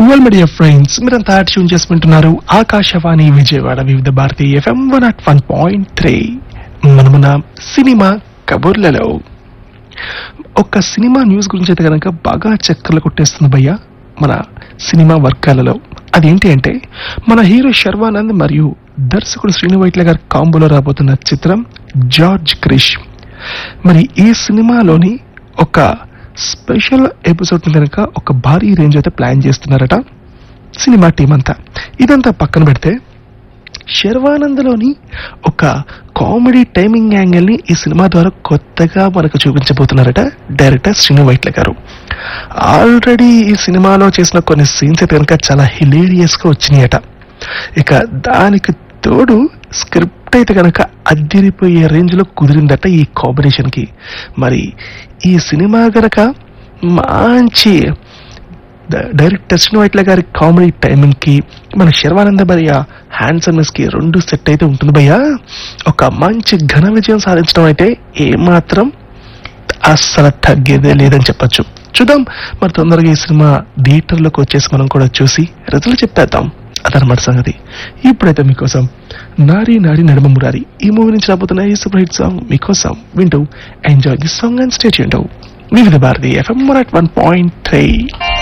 well media friends మీరంతా tune చేసుకుంటున్నారు Akashvani Vijayawada Vividh Bharati FM one at one point three మనమున సినిమా కబుర్లలో ఒక సినిమా న్యూస్ గురించి అయితే కనుక బాగా చక్కర్లు కొట్టేస్తుంది భయ్య మన సినిమా వర్గాలలో అదేంటి అంటే మన హీరో శర్వానంద్ మరియు దర్శకుడు శ్రీను వైట్ల గారి కాంబోలో రాబోతున్న చిత్రం జార్జ్ క్రిష్ మరి ఈ సినిమాలోని ఒక స్పెషల్ ఎపిసోడ్ కనుక ఒక భారీ రేంజ్ అయితే ప్లాన్ చేస్తున్నారట సినిమా టీం అంతా ఇదంతా పక్కన పెడితే శర్వానంద్లోని ఒక కామెడీ టైమింగ్ యాంగిల్ ని ఈ సినిమా ద్వారా కొత్తగా మనకు చూపించబోతున్నారట డైరెక్టర్ శ్రీను వైట్ల గారు ఆల్రెడీ ఈ సినిమాలో చేసిన కొన్ని సీన్స్ అయితే కనుక చాలా హిలేరియస్ గా వచ్చినాయట ఇక దానికి తోడు స్క్రిప్ట్ అయితే కనుక అద్దిరిపోయే రేంజ్ లో కుదిరిందట ఈ కాంబినేషన్ కి మరి ఈ సినిమా గనక మంచి డ- డైరెక్టర్ శ్రీను వైట్ల గారి కామెడీ టైమింగ్ కి మన శర్వానంద భయ్య హ్యాండ్సమ్నెస్ కి రెండు సెట్ అయితే ఉంటుంది భయ్య ఒక మంచి ఘన విజయం సాధించడం అయితే ఏమాత్రం అస్సలు తగ్గేదే లేదని చెప్పొచ్చు చూద్దాం మరి తొందరగా ఈ సినిమా థియేటర్లోకి వచ్చేసి మనం కూడా చూసి రిజల్ట్ చెప్పేద్దాం అదనమాట సంగతి ఇప్పుడైతే మీకోసం నారి నారి నడుమ మురారి ఈ మూవీ నుంచి రాబోతున్న ఈ సూపర్ హిట్ సాంగ్ మీకోసం వింటూ enjoy the song and state Vividh Bharati FM one point three